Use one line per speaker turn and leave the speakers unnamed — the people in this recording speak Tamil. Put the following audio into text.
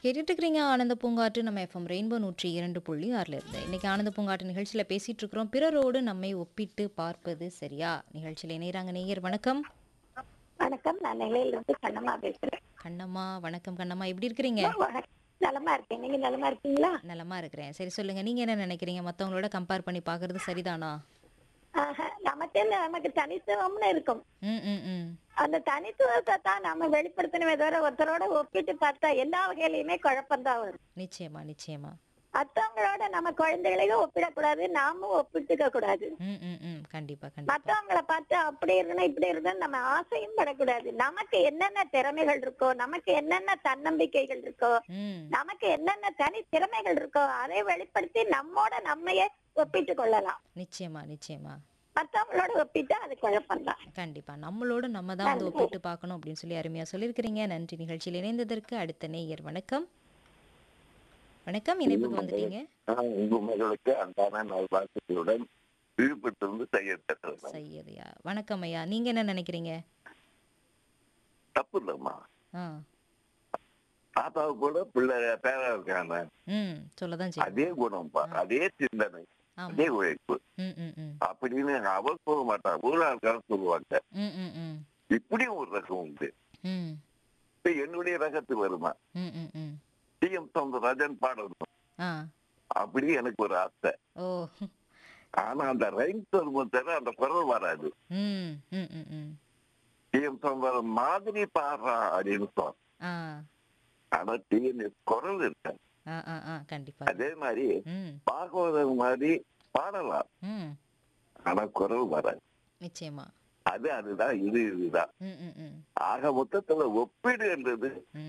கேட்டுட்டு இருக்கிறீங்க ஆனந்த பூங்காற்று நம்ம எஃப்எம் ரெயின்போ நூற்றி இரண்டு புள்ளி ஆறுல இருந்து இன்னைக்கு ஆனந்த பூங்காற்று நிகழ்ச்சியில பேசிட்டு இருக்கிறோம் பிறரோடு நம்மை ஒப்பிட்டு பார்ப்பது சரியா நிகழ்ச்சியில இணையறாங்க நேயர் வணக்கம்
வணக்கம் நான் நிலையிலிருந்து கண்ணம்மா பேசுறேன்
கண்ணம்மா வணக்கம் கண்ணம்மா எப்படி இருக்கிறீங்க
வணக்கம். நலமா இருக்கேன் நீங்க நலமா இருக்கீங்களா
நலமா இருக்கிறேன் சரி சொல்லுங்க நீங்க என்ன நினைக்கிறீங்க மத்தவங்களோட கம்பேர் பண்ணி பார்க்கிறது சரிதானா
ஆஹா, நமக்கு என்ன, நமக்கு தனித்துவம்னு இருக்கும்
ம் ம் ம்
அந்த தனித்துவத்தை தான் நாம வெளிப்படுத்தணுமே தவிர ஒருத்தரோட ஒப்பிட்டு பார்த்தா எல்லா வகையிலயுமே குழப்பம்தான் வரும்
நிச்சயமா நிச்சயமா
மத்தவங்களோட நம்ம குழந்தைகளையும் ஒப்பிடக்கூடாது நாமும் ஒப்பிட்டுக்க கூடாது
ம் ம் ம் கண்டிப்பா கண்டிப்பா
மத்தவங்கள பார்த்து அப்படி இருக்கணும் இப்படி இருக்கணும் நம்ம ஆசையும் படக்கூடாது நமக்கு என்னென்ன திறமைகள் இருக்கோ நமக்கு என்னென்ன தன்னம்பிக்கைகள் இருக்கோ
ம்
நமக்கு என்னென்ன தனி திறமைகள் இருக்கோ அதை வெளிப்படுத்தி நம்மோட நம்மையே ஒப்பிட்டு கொள்ளலாம்
நிச்சயமா நிச்சயமா
மத்தவங்களோட ஒப்பிட்டா அது குழப்பம்தான்
கண்டிப்பா நம்மளோட நம்ம தான் வந்து ஒப்பிட்டு பார்க்கணும் அப்படின்னு சொல்லி அருமையா சொல்லியிருக்கிறீங்க நன்றி நிகழ்ச்சியில் இணைந்ததற்கு அடுத்த நேயர் வணக்கம் வணக்கம் இணைப்புக்கு வந்துட்டீங்க
நான் உங்களுக்கு அன்பான நல்வாழ்த்துக்களுடன் விழுப்புரத்திலிருந்து செய்ய பெற்றேன்
சையதையா வணக்கம் ஐயா நீங்க என்ன நினைக்கிறீங்க
தப்பு இல்லம்மா
ஆ
தாத்தாவு கூட பிள்ளை பேரா இருக்காங்க
ம் சொல்லதான் செய்யும்
அதே குணம்ப்பா அதே சிந்தனை
ஆமா
அதே உழைப்பு
ம் ம் ம்
அப்படின்னு அவர் சொல்ல மாட்டாங்க ஊர் ஆள்காரன் சொல்லுவாங்க
ம் ம் ம்
இப்படியும் ஒரு ரகம் உண்டு
ம்
இப்ப என்னுடைய ரகத்து வருமா
ம் ம் ம்
டி எம் சவுந்தரராஜன் பாடணும்
ஆ
அப்படி எனக்கு ஒரு ஆசை
ஓ
ஆனா அந்த ரைம்ஸ் வரும்போது தவிர அந்த குரல் வராது
ம் ம் ம் ம்
டி எம் சவுந்தரம் மாதிரி பாடுறான் அப்படின்னு சொல்
ஆ
ஆனா டி என் குரல் இருக்காது
ஆ ஆ ஆ கண்டிப்பா
அதே மாதிரி
ம்
பாகவதம் மாதிரி பாடலாம்
ம்
ஆனா குரல் வராது
நிச்சயமா
அது அதுதான் இது இதுதான்
ம் ம் ம்
ஆக மொத்தத்துல ஒப்பீடு என்றது
ம்